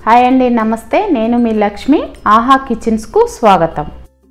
hi అండి నమస్తే నేను మీ లక్ష్మి ఆహా కిచెన్స్కు స్వాగతం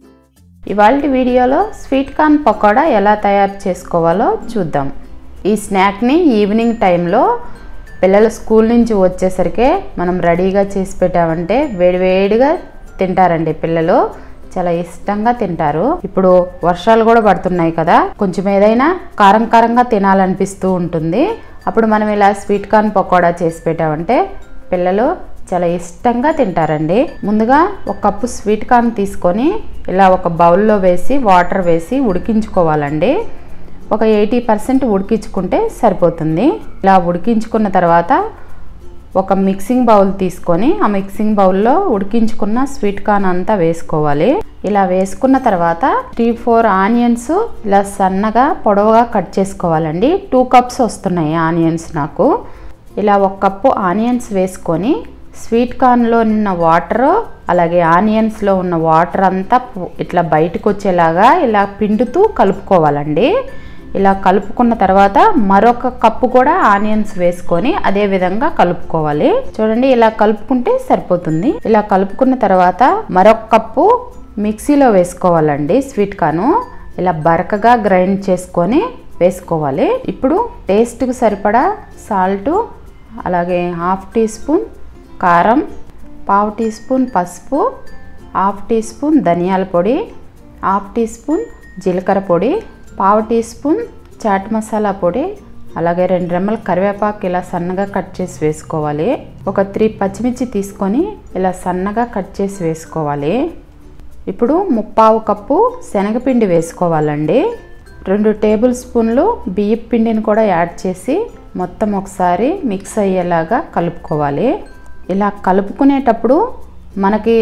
ఇవాళ వీడియోలో స్వీట్ కార్న్ పకోడా ఎలా తయారు చేసుకోవాలో చూద్దాం ఈ స్నాక్ని ఈవినింగ్ టైంలో పిల్లలు స్కూల్ నుంచి వచ్చేసరికి మనం రెడీగా చేసి పెట్టామంటే వేడివేడిగా తింటారండి పిల్లలు చాలా ఇష్టంగా తింటారు ఇప్పుడు వర్షాలు కూడా పడుతున్నాయి కదా కొంచెం ఏదైనా కారం కారంగా తినాలనిపిస్తూ ఉంటుంది అప్పుడు మనం ఇలా స్వీట్ కార్న్ పకోడా చేసి పెట్టామంటే పిల్లలు చాలా ఇష్టంగా తింటారండి ముందుగా ఒక కప్పు స్వీట్ కార్న్ తీసుకొని ఇలా ఒక బౌల్లో వేసి వాటర్ వేసి ఉడికించుకోవాలండి ఒక ఎయిటీ పర్సెంట్ ఉడికించుకుంటే సరిపోతుంది ఇలా ఉడికించుకున్న తర్వాత ఒక మిక్సింగ్ బౌల్ తీసుకొని ఆ మిక్సింగ్ బౌల్లో ఉడికించుకున్న స్వీట్ కార్న్ అంతా వేసుకోవాలి ఇలా వేసుకున్న తర్వాత త్రీ ఫోర్ ఆనియన్స్ ఇలా సన్నగా పొడవుగా కట్ చేసుకోవాలండి టూ కప్స్ వస్తున్నాయి ఆనియన్స్ నాకు ఇలా ఒక కప్పు ఆనియన్స్ వేసుకొని స్వీట్ కార్న్లో ఉన్న వాటర్ అలాగే ఆనియన్స్లో ఉన్న వాటర్ అంతా ఇట్లా బయటకు వచ్చేలాగా ఇలా పిండుతూ కలుపుకోవాలండి ఇలా కలుపుకున్న తర్వాత మరొక కప్పు కూడా ఆనియన్స్ వేసుకొని అదే విధంగా కలుపుకోవాలి చూడండి ఇలా కలుపుకుంటే సరిపోతుంది ఇలా కలుపుకున్న తర్వాత మరొక కప్పు మిక్సీలో వేసుకోవాలండి స్వీట్ కార్ను ఇలా బరకగా గ్రైండ్ చేసుకొని వేసుకోవాలి ఇప్పుడు టేస్ట్కి సరిపడా సాల్టు అలాగే హాఫ్ టీ స్పూన్ కారం పావు టీ స్పూన్ పసుపు హాఫ్ టీ స్పూన్ ధనియాల పొడి హాఫ్ టీ స్పూన్ జీలకర్ర పొడి పావు టీ స్పూన్ చాట్ మసాలా పొడి అలాగే రెండు రెమ్మల కరివేపాకు ఇలా సన్నగా కట్ చేసి వేసుకోవాలి ఒక త్రీ పచ్చిమిర్చి తీసుకొని ఇలా సన్నగా కట్ చేసి వేసుకోవాలి ఇప్పుడు ముప్పావు కప్పు శనగపిండి వేసుకోవాలండి రెండు టేబుల్ స్పూన్లు బియ్యం పిండిని కూడా యాడ్ చేసి మొత్తం ఒకసారి మిక్స్ అయ్యేలాగా కలుపుకోవాలి ఇలా కలుపుకునేటప్పుడు మనకి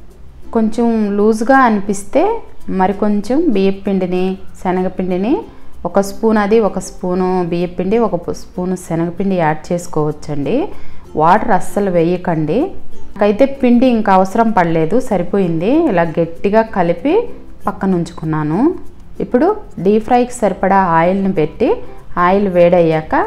కొంచెం లూజ్గా అనిపిస్తే మరి కొంచెం బియ్యం పిండిని శనగపిండిని ఒక స్పూన్ అది ఒక స్పూను బియ్యం పిండి ఒక స్పూను శనగపిండి యాడ్ చేసుకోవచ్చండి వాటర్ అస్సలు వేయకండి నాకైతే పిండి ఇంకా అవసరం పడలేదు సరిపోయింది ఇలా గట్టిగా కలిపి పక్కన ఉంచుకున్నాను ఇప్పుడు డీప్ ఫ్రైకి సరిపడా ఆయిల్ని పెట్టి ఆయిల్ వేడయ్యాక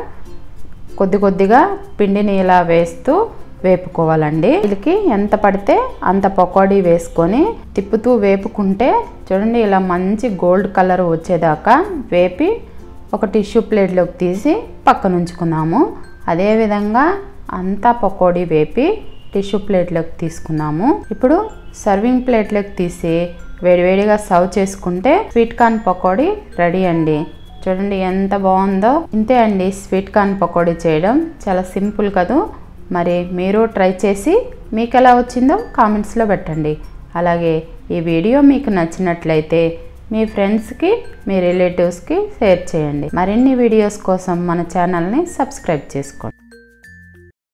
కొద్ది కొద్దిగా పిండిని ఇలా వేస్తూ వేపుకోవాలండి వీళ్ళకి ఎంత పడితే అంత పకోడీ వేసుకొని తిప్పుతూ వేపుకుంటే చూడండి ఇలా మంచి గోల్డ్ కలర్ వచ్చేదాకా వేపి ఒక టిష్యూ ప్లేట్లోకి తీసి పక్కన ఉంచుకుందాము అదేవిధంగా అంతా పకోడీ వేపి టిష్యూ ప్లేట్లోకి తీసుకున్నాము ఇప్పుడు సర్వింగ్ ప్లేట్లోకి తీసి వేడివేడిగా సర్వ్ చేసుకుంటే స్వీట్ కార్న్ పకోడీ రెడీ అండి చూడండి ఎంత బాగుందో ఇంతే అండి స్వీట్ కార్న్ పకోడీ చేయడం చాలా సింపుల్ కదా మరి మీరు ట్రై చేసి మీకు ఎలా వచ్చిందో కామెంట్స్లో పెట్టండి అలాగే ఈ వీడియో మీకు నచ్చినట్లయితే మీ ఫ్రెండ్స్కి మీ రిలేటివ్స్కి షేర్ చేయండి మరిన్ని వీడియోస్ కోసం మన ఛానల్ని సబ్స్క్రైబ్ చేసుకోండి